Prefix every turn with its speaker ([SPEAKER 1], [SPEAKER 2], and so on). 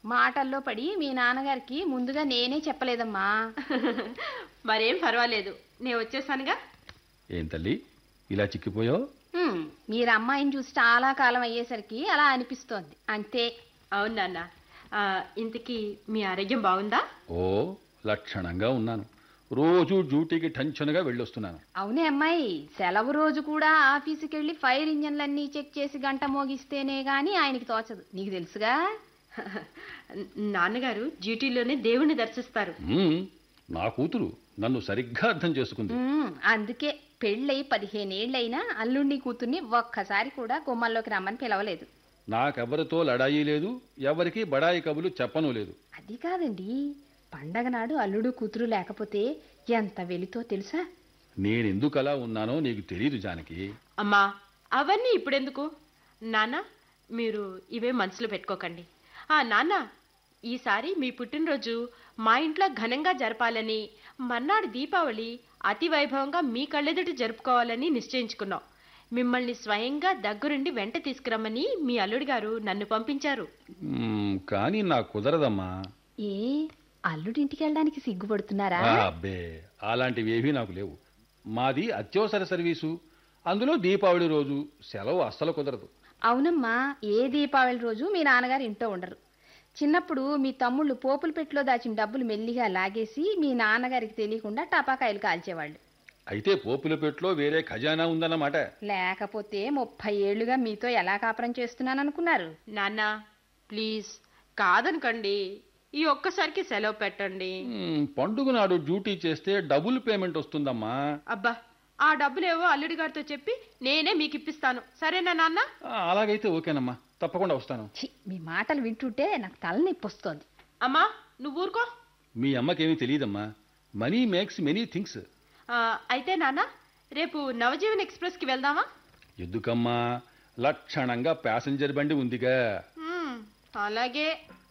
[SPEAKER 1] మాటల్లో పడి మీ నాన్నగారికి ముందుగా నేనే చెప్పలేదమ్మా
[SPEAKER 2] మరేం పర్వాలేదు నేను వచ్చేసానుగా
[SPEAKER 3] ఏం తల్లి ఇలా చిక్కిపోయావు
[SPEAKER 1] హ్మ్, మీరు అమ్మాయిని చూసి చాలా కాలం అయ్యేసరికి అలా అనిపిస్తోంది అంతే
[SPEAKER 2] అవును నాన్న ఆ, ఇంతకీ మీ ఆరోగ్యం బాగుందా
[SPEAKER 3] ఓ లక్షణంగా ఉన్నాను రోజు డ్యూటీకి టెన్షన్గా వెళ్ళొస్తున్నాను
[SPEAKER 1] అవునే అమ్మాయి సెలవు రోజు కూడా ఆఫీసుకి వెళ్ళి ఫైర్ ఇంజన్లన్నీ చెక్ చేసి గంట మోగిస్తేనే గాని ఆయనకి తోచదు నీకు తెలుసుగా
[SPEAKER 2] నాన్నగారు డ్యూటీలోనే దేవుణ్ణి దర్శిస్తారు
[SPEAKER 3] మ్మ్, నా కూతురు నన్ను సరిగ్గా అర్థం చేసుకుంది
[SPEAKER 1] ఉమ్, అందుకే పెళ్ళై పదిహేనేళ్లైనా అల్లుడిని కూతుర్ని ఒక్కసారి కూడా గుమ్మంలోకి రమ్మని పిలవలేదు
[SPEAKER 3] నాకెవరితో లడాయి లేదు ఎవరికి బడాయి కబులు చెప్పను లేదు
[SPEAKER 1] అది కాదండి పండగ నాడు అల్లుడు కూతురు లేకపోతే ఎంత వెలితో తెలుసా
[SPEAKER 3] నేనెందుకు అలా ఉన్నానో నీకు తెలియదు జానకి
[SPEAKER 2] అమ్మా అవన్నీ ఇప్పుడెందుకు నాన్న మీరు ఇవే మనసులో పెట్టుకోకండి ఆ నాన్న ఈసారి మీ పుట్టినరోజు మా ఇంట్లో ఘనంగా జరపాలని మర్నాడు దీపావళి అతి వైభవంగా మీ కళ్ళెదుట జరుపుకోవాలని నిశ్చయించుకున్నాం మిమ్మల్ని స్వయంగా దగ్గరుండి వెంట తీసుకురమ్మని మీ అల్లుడి గారు నన్ను పంపించారు
[SPEAKER 3] మ్మ్, కానీ నాకు కుదరదమ్మా
[SPEAKER 1] ఏ అల్లుడింటికి వెళ్ళడానికి సిగ్గుపడుతున్నారా
[SPEAKER 3] ఆ, అబ్బే అలాంటివి ఏవీ నాకు లేవు మాది అత్యవసర సర్వీసు అందులో దీపావళి రోజు సెలవు అస్సలు కుదరదు
[SPEAKER 1] అవునమ్మా ఏ దీపావళి రోజు మీ నాన్నగారు ఇంట్లో ఉండరు చిన్నప్పుడు మీ తమ్ముళ్ళు పోపుల పెట్టిలో దాచిన డబ్బులు మెల్లిగా లాగేసి మీ నాన్నగారికి తెలియకుండా టపాకాయలు కాల్చేవాళ్ళు
[SPEAKER 3] అయితే పోపుల పెట్లో వేరే ఖజానా ఉందన్నమాట
[SPEAKER 1] లేకపోతే ముప్పై ఏళ్లుగా మీతో ఎలా కాపురం చేస్తున్నాననుకున్నారు
[SPEAKER 2] నాన్న ప్లీజ్ కాదనకండి ఈ ఒక్కసారికి సెలవు పెట్టండి
[SPEAKER 3] మ్మ్, పండుగ నాడు డ్యూటీ చేస్తే డబుల్ పేమెంట్ వస్తుందమ్మా
[SPEAKER 2] అబ్బా ఆ డబ్బులేవో అల్లుడి గారితో చెప్పి నేనే మీకు ఇప్పిస్తాను సరేనా నాన్న
[SPEAKER 3] ఆ, అలాగైతే ఓకేనమ్మా తప్పకుండా వస్తాను
[SPEAKER 1] ఛీ, మీ మాటలు వింటుంటే నాకు తలనొప్పి వస్తోంది
[SPEAKER 2] అమ్మా నువ్వు ఊరుకో
[SPEAKER 3] మీ అమ్మకేమీ తెలియదమ్మా మనీ మేక్స్ మెనీ థింగ్స్
[SPEAKER 2] ఆ, అయితే నాన్న రేపు నవజీవన్ ఎక్స్ప్రెస్కి వెళ్దామా
[SPEAKER 3] ఎందుకమ్మా లక్షణంగా ప్యాసింజర్ బండి ఉందిగా
[SPEAKER 2] మ్మ్, అలాగే